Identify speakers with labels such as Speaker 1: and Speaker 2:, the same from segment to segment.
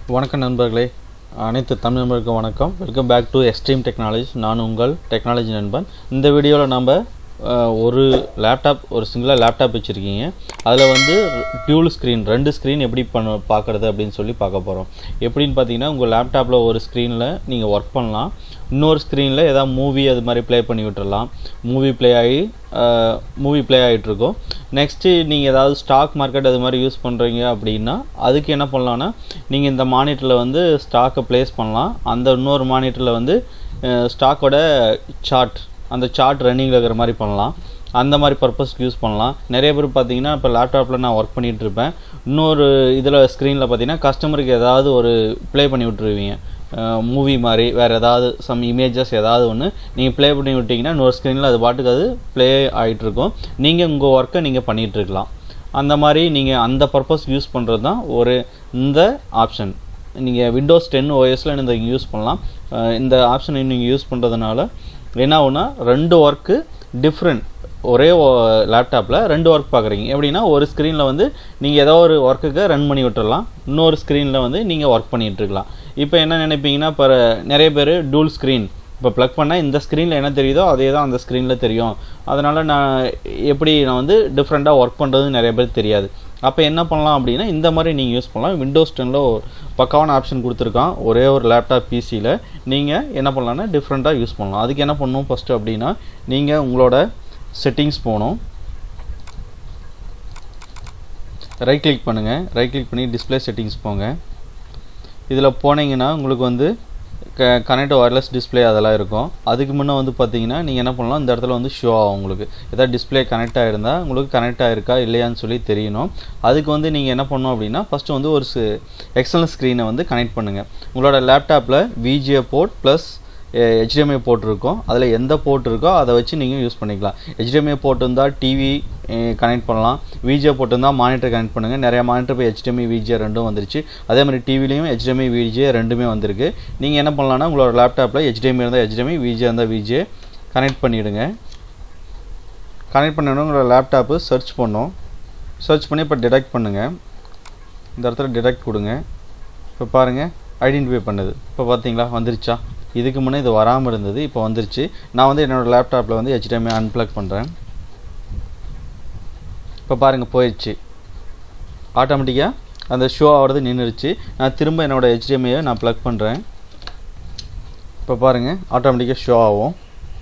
Speaker 1: வணக்கம் நண்பர்களே அனைத்து தமிழ் நண்பர்களுக்கும் வணக்கம் welcome back to Extreme Technology நான் உங்கள் டெக்னாலஜி நண்பன் இந்த வீடியோவில் நம்ம அஹ், ஒரு லேப்டாப் ஒரு சிங்கிளாக லேப்டாப் வச்சுருக்கீங்க அதில் வந்து டியூல் ஸ்க்ரீன் ரெண்டு ஸ்க்ரீன் எப்படி பண்ண பார்க்குறது அப்படின்னு சொல்லி பார்க்க போகிறோம் எப்படின்னு பார்த்தீங்கன்னா உங்கள் லேப்டாப்பில் ஒரு ஸ்க்ரீனில் நீங்கள் ஒர்க் பண்ணலாம் இன்னொரு ஸ்க்ரீனில் ஏதாவது மூவி அது மாதிரி ப்ளே பண்ணி விட்டுறலாம் மூவி ப்ளே ஆகி மூவி ப்ளே ஆகிட்டுருக்கோம் நெக்ஸ்ட்டு நீங்கள் ஏதாவது ஸ்டாக் மார்க்கெட் அது மாதிரி யூஸ் பண்ணுறீங்க அப்படின்னா அதுக்கு என்ன பண்ணலான்னா நீங்கள் இந்த மானிட்டரில் வந்து ஸ்டாக்கை ப்ளேஸ் பண்ணலாம் அந்த இன்னொரு மானிட்டரில் வந்து ஸ்டாக்கோட சார்ட் அந்த சார்ட் ரன்னிங்கில் இருக்கிற மாதிரி பண்ணலாம் அந்த மாதிரி பர்பஸ்க்கு யூஸ் பண்ணலாம் நிறைய பேர் பார்த்தீங்கன்னா இப்போ லேப்டாப்பில் நான் ஒர்க் பண்ணிகிட்டு இருப்பேன் இன்னொரு இதில் ஸ்க்ரீனில் பார்த்தீங்கன்னா கஸ்டமருக்கு ஏதாவது ஒரு ப்ளே பண்ணி விட்டுருவீங்க மூவி மாதிரி வேறு ஏதாவது சம் இமேஜஸ் ஏதாவது ஒன்று நீங்கள் ப்ளே பண்ணி விட்டிங்கன்னா இன்னொரு ஸ்க்ரீனில் அது பாட்டுக்கு அது ப்ளே ஆகிட்டுருக்கும் நீங்கள் உங்கள் ஒர்க்கை நீங்கள் பண்ணிகிட்ருக்கலாம் அந்த மாதிரி நீங்கள் அந்த பர்பஸ் யூஸ் பண்ணுறது தான் ஒரு இந்த ஆப்ஷன் நீங்கள் விண்டோஸ் டென் ஓஎஸில் இந்த யூஸ் பண்ணலாம் அஹ் இந்த ஆப்ஷனை நீங்கள் யூஸ் பண்ணுறதுனால என்ன ஆகுனா ரெண்டு ஒர்க்கு டிஃப்ரெண்ட் ஒரே லேப்டாப்பில் ரெண்டு ஒர்க் பார்க்குறீங்க எப்படின்னா ஒரு ஸ்க்ரீனில் வந்து நீங்கள் ஏதோ ஒரு ஒர்க்குக்கு ரன் பண்ணி விட்டுறலாம் இன்னொரு ஸ்க்ரீனில் வந்து நீங்கள் ஒர்க் பண்ணிகிட்டு இருக்கலாம் இப்போ என்ன நினைப்பீங்கன்னா இப்போ நிறைய பேர் டூல் ஸ்க்ரீன் இப்போ ப்ளக் பண்ணால் இந்த ஸ்க்ரீனில் என்ன தெரியுதோ அதே தான் அந்த ஸ்க்ரீனில் தெரியும் அதனால் நான் எப்படி நான் வந்து டிஃப்ரெண்ட்டாக ஒர்க் பண்ணுறது நிறைய பேர் தெரியாது அப்போ என்ன பண்ணலாம் அப்படின்னா இந்த மாதிரி நீங்கள் யூஸ் பண்ணலாம் விண்டோஸ் டெனில் ஒரு பக்காவான ஆப்ஷன் கொடுத்துருக்கான் ஒரே ஒரு லேப்டாப் பிசியில் நீங்கள் என்ன பண்ணலாம்னா டிஃப்ரெண்ட்டாக யூஸ் பண்ணலாம் அதுக்கு என்ன பண்ணணும் ஃபஸ்ட்டு அப்படின்னா நீங்கள் உங்களோட செட்டிங்ஸ் போகணும் ரைட் கிளிக் பண்ணுங்கள் ரைட் கிளிக் பண்ணி டிஸ்ப்ளே செட்டிங்ஸ் போங்க இதில் போனீங்கன்னா உங்களுக்கு வந்து க கனெக்ட் ஒயர்லெஸ் டிஸ்ப்ளே அதெல்லாம் இருக்கும் அதுக்கு முன்னே வந்து பார்த்தீங்கன்னா நீங்கள் என்ன பண்ணலாம் இந்த இடத்துல வந்து ஷோ ஆகும் உங்களுக்கு ஏதாவது டிஸ்ப்ளே கனெக்ட் ஆகிருந்தா உங்களுக்கு கனெக்ட் ஆகிருக்கா இல்லையான்னு சொல்லி தெரியணும் அதுக்கு வந்து நீங்கள் என்ன பண்ணணும் அப்படின்னா ஃபஸ்ட்டு வந்து ஒரு எக்ஸ்டர்னல் ஸ்க்ரீனை வந்து கனெக்ட் பண்ணுங்கள் உங்களோட லேப்டாப்பில் VGA port plus HDMI port இருக்கும் அதில் எந்த போர்ட் இருக்கோ அதை வச்சு நீங்கள் யூஸ் பண்ணிக்கலாம் ஹெச்டிஎம்ஐ போர்ட் இருந்தால் டிவி கனெக்ட் பண்ணலாம் விஜிஏ போர்ட் இருந்தால் மானிட்டர் கனெக்ட் பண்ணுங்கள் நிறைய மானிட்டர் இப்போ ஹெச்டிஎம்ஐ விஜிஏ ரெண்டும் வந்துருச்சு அதே மாதிரி டிவிலையும் ஹெச்டிஎம்ஐ விஜிஏ ரெண்டுமே வந்திருக்கு நீங்கள் என்ன பண்ணலாம்னா உங்களோட லேப்டாப்பில் ஹெச்டிஎம்ஐ இருந்தால் ஹெச்டிஎம்ஐ விஜிஏ இருந்தால் விஜிஏ கனெக்ட் பண்ணிவிடுங்க கனெக்ட் பண்ணணும் உங்களோட லேப்டாப்பு சர்ச் பண்ணோம் சர்ச் பண்ணி இப்போ டிடெக்ட் பண்ணுங்கள் இந்த இடத்துல டிடெக்ட் கொடுங்க இப்போ பாருங்கள் ஐடென்டிஃபை பண்ணுது இப்போ பார்த்தீங்களா வந்துருச்சா இதுக்கு முன்னே இது வராமல் இருந்தது இப்போ வந்துருச்சு நான் வந்து என்னோடய லேப்டாப்பில் வந்து ஹெச்டிஎம்ஐ அன்பிளக் பண்ணுறேன் இப்போ பாருங்கள் போயிடுச்சு ஆட்டோமேட்டிக்காக அந்த ஷோ ஆகிறது நின்றுருச்சு நான் திரும்ப என்னோடய ஹெச்டிஎம்ஐயை நான் ப்ளக் பண்ணுறேன் இப்போ பாருங்கள் ஆட்டோமேட்டிக்காக ஷோ ஆகும்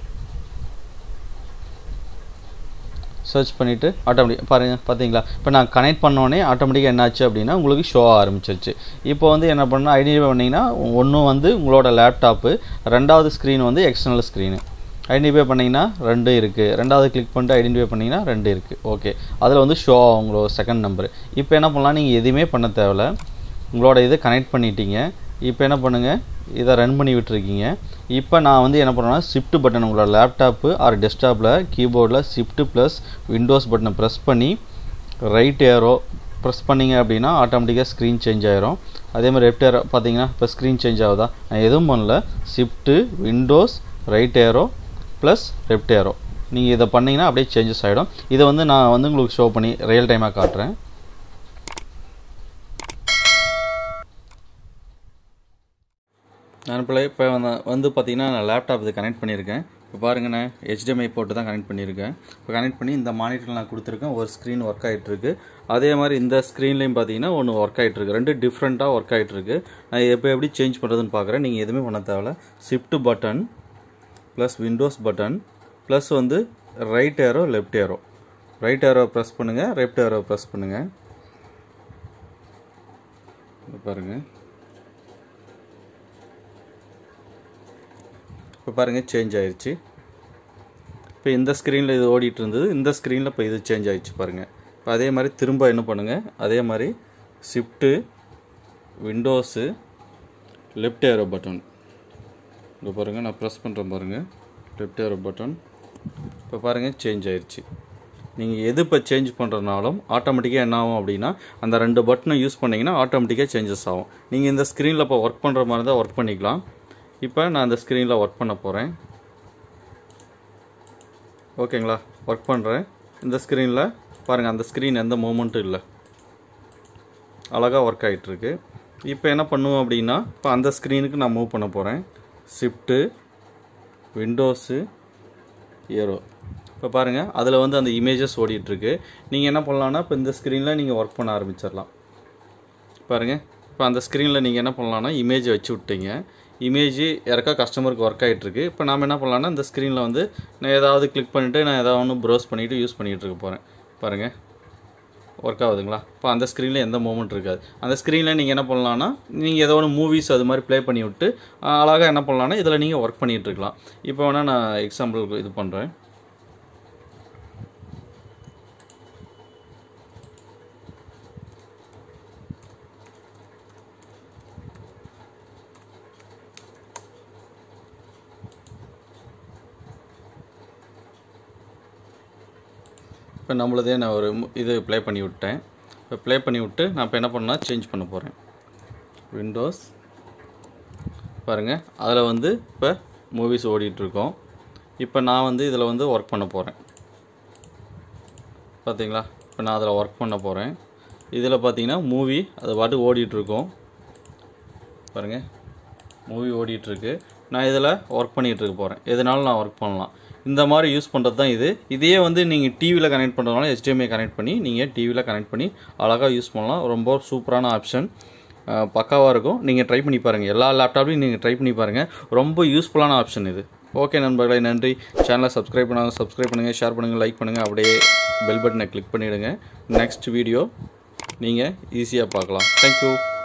Speaker 1: சர்ச் பண்ணிவிட்டு ஆட்டோமேட்டிக் பாருங்கள் பார்த்தீங்களா இப்போ நான் கனெக்ட் பண்ணோடனே ஆட்டோமேட்டிக்காக என்னாச்சு அப்படின்னா உங்களுக்கு ஷோ ஆரம்பிச்சிருச்சு இப்போ வந்து என்ன பண்ணால் ஐடென்டிஃபை பண்ணிங்கன்னா ஒன்று வந்து உங்களோட லேப்டாப்பு ரெண்டாவது ஸ்க்ரீன் வந்து எக்ஸ்டர்னல் ஸ்க்ரீனு ஐடென்டிஃபை பண்ணிங்கன்னா ரெண்டு இருக்குது ரெண்டாவது கிளிக் பண்ணிட்டு ஐடென்டிஃபை பண்ணிங்கன்னா ரெண்டு இருக்குது ஓகே அதில் வந்து ஷோ ஆகும் உங்களோட செகண்ட் நம்பர் இப்போ என்ன பண்ணலாம் நீங்கள் எதுவுமே பண்ண தேவையில்ல உங்களோட இது கனெக்ட் பண்ணிட்டீங்க இப்போ என்ன பண்ணுங்கள் இதை ரன் பண்ணி விட்டுருக்கீங்க இப்போ நான் வந்து என்ன பண்ணுறேன்னா ஷிஃப்ட் பட்டன் உங்களோட லேப்டாப்பு ஆர் டெஸ்க்டாப்பில் கீபோர்டில் ஷிஃப்ட் ப்ளஸ் விண்டோஸ் பட்டனை ப்ரெஸ் பண்ணி ரைட் ஏரோ ப்ரெஸ் பண்ணிங்க அப்படின்னா ஆட்டோமேட்டிக்காக ஸ்க்ரீன் சேஞ்ச் ஆயிரும் அதே மாதிரி லெஃப்ட் ஏரோ பார்த்தீங்கன்னா இப்போ ஸ்க்ரீன் சேஞ்ச் ஆகுதா நான் எதுவும் பண்ணல shift windows right arrow plus left arrow நீங்கள் இதை பண்ணிங்கன்னா அப்படியே சேஞ்சஸ் ஆகிடும் இதை வந்து நான் வந்து உங்களுக்கு ஷோ பண்ணி ரியல் டைமாக காட்டுறேன் நான் இப்போ இப்போ வந்து வந்து பார்த்தீங்கன்னா நான் லேப்டாப் இது கனெக்ட் பண்ணியிருக்கேன் இப்போ பாருங்கள் நான் ஹெச்டிஎம்ஐ போட்டு தான் கனெக்ட் பண்ணியிருக்கேன் இப்போ கனெக்ட் பண்ணி இந்த மானிட்டர் நான் கொடுத்துருக்கேன் ஒரு ஸ்க்ரீன் ஒர்க் ஆகிட்டுருக்கு அதே மாதிரி இந்த ஸ்க்ரீன்லேயும் பார்த்தீங்கன்னா ஒன்று ஒர்க் ஆகிட்டுருக்கு ரெண்டு டிஃப்ரெண்ட்டாக ஒர்க் ஆகிட்டுருக்கு நான் எப்போ எப்படி சேஞ்ச் பண்ணுறதுன்னு பார்க்குறேன் நீங்கள் எதுவுமே பண்ண தேவையில்ல shift button plus windows button plus வந்து right arrow left arrow right arrow press பண்ணுங்கள் லெஃப்ட் ஏரோ ப்ரெஸ் பண்ணுங்கள் பாருங்கள் இப்போ பாருங்கள் சேஞ்ச் ஆயிடுச்சு இப்போ இந்த ஸ்க்ரீனில் இது ஓடிட்டு இருந்தது இந்த ஸ்க்ரீனில் இப்போ இது சேஞ்ச் ஆயிடுச்சு பாருங்கள் இப்போ அதே மாதிரி திரும்ப என்ன பண்ணுங்கள் அதே மாதிரி shift windows left arrow button இப்போ பாருங்கள் நான் ப்ரெஸ் பண்ணுறேன் பாருங்கள் லெஃப்ட் ஏரோ பட்டன் இப்போ பாருங்கள் சேஞ்ச் ஆயிடுச்சு நீங்கள் எது இப்போ சேஞ்ச் பண்ணுறதுனாலும் ஆட்டோமேட்டிக்காக என்ன ஆகும் அப்படின்னா அந்த ரெண்டு பட்டனை யூஸ் பண்ணிங்கன்னா ஆட்டோமேட்டிக்காக சேஞ்சஸ் ஆகும் நீங்கள் இந்த ஸ்க்ரீனில் இப்போ ஒர்க் பண்ணுற மாதிரி தான் ஒர்க் பண்ணிக்கலாம் இப்போ நான் அந்த ஸ்க்ரீனில் ஒர்க் பண்ண போகிறேன் ஓகேங்களா ஒர்க் பண்ணுறேன் இந்த ஸ்க்ரீனில் பாருங்கள் அந்த ஸ்க்ரீன் எந்த மூமெண்ட்டும் இல்லை அழகாக ஒர்க் ஆகிட்டுருக்கு இப்போ என்ன பண்ணுவோம் அப்படின்னா இப்போ அந்த ஸ்க்ரீனுக்கு நான் மூவ் பண்ண போகிறேன் ஷிஃப்ட்டு விண்டோஸு ஏரோ இப்போ பாருங்கள் அதில் வந்து அந்த இமேஜஸ் ஓடிட்டுருக்கு நீங்கள் என்ன பண்ணலான்னா இப்போ இந்த ஸ்க்ரீனில் நீங்கள் ஒர்க் பண்ண ஆரம்பிச்சிடலாம் பாருங்கள் இப்போ அந்த ஸ்க்ரீனில் நீங்கள் என்ன பண்ணலான்னா இமேஜ் வச்சு விட்டீங்க இமேஜ் யாருக்கா கஸ்டமருக்கு ஒர்க் ஆகிட்டுருக்கு இப்போ நாம் என்ன பண்ணலான்னா இந்த ஸ்க்ரீனில் வந்து நான் ஏதாவது கிளிக் பண்ணிவிட்டு நான் ஏதாவது ஒன்று ப்ரௌஸ் பண்ணிவிட்டு யூஸ் பண்ணிகிட்டு இருக்க போகிறேன் பாருங்கள் ஒர்க் ஆகுதுங்களா இப்போ அந்த ஸ்க்ரீனில் எந்த மூமெண்ட் இருக்காது அந்த ஸ்க்ரீனில் நீங்கள் என்ன பண்ணலான்னா நீங்கள் ஏதோ ஒன்று மூவிஸ் அது மாதிரி ப்ளே பண்ணி விட்டு அழகாக என்ன பண்ணலான்னா இதில் நீங்கள் ஒர்க் பண்ணிகிட்டு இருக்கலாம் இப்போ வேணால் நான் எக்ஸாம்பிளுக்கு இது பண்ணுறேன் இப்போ நம்மளதே நான் ஒரு மு- இது ப்ளே பண்ணி விட்டேன் இப்போ ப்ளே பண்ணி விட்டு நான் இப்போ என்ன பண்ணால் சேஞ்ச் பண்ண போகிறேன் விண்டோஸ் பாருங்கள் அதில் வந்து இப்போ மூவிஸ் ஓடிட்டுருக்கோம் இப்போ நான் வந்து இதில் வந்து ஒர்க் பண்ண போகிறேன் பார்த்தீங்களா இப்போ நான் அதில் ஒர்க் பண்ண போகிறேன் இதில் பார்த்தீங்கன்னா மூவி அது பாட்டு ஓடிட்டுருக்கோம் பாருங்கள் மூவி ஓடிட்டுருக்கு நான் இதில் ஒர்க் பண்ணிகிட்டு இருக்க போகிறேன் எதனாலும் நான் ஒர்க் பண்ணலாம் இந்த மாதிரி யூஸ் பண்ணுறது தான் இது இதையே வந்து நீங்கள் டிவியில் கனெக்ட் பண்ணுறதுனால HDMI கனெக்ட் பண்ணி நீங்கள் டிவியில் கனெக்ட் பண்ணி அழகாக யூஸ் பண்ணலாம் ரொம்ப சூப்பரான ஆப்ஷன் பக்காவாக இருக்கும் நீங்கள் ட்ரை பண்ணி பாருங்கள் எல்லா லேப்டாப்லையும் நீங்கள் ட்ரை பண்ணி பாருங்கள் ரொம்ப யூஸ்ஃபுல்லான ஆப்ஷன் இது ஓகே நண்பர்களே நன்றி சேனலை சப்ஸ்கிரைப் பண்ணாங்க சப்ஸ்கிரைப் பண்ணுங்கள் ஷேர் பண்ணுங்கள் லைக் பண்ணுங்கள் அப்படியே பெல் பட்டனை கிளிக் பண்ணிவிடுங்க நெக்ஸ்ட் வீடியோ நீங்கள் ஈஸியாக பார்க்கலாம் தேங்க்யூ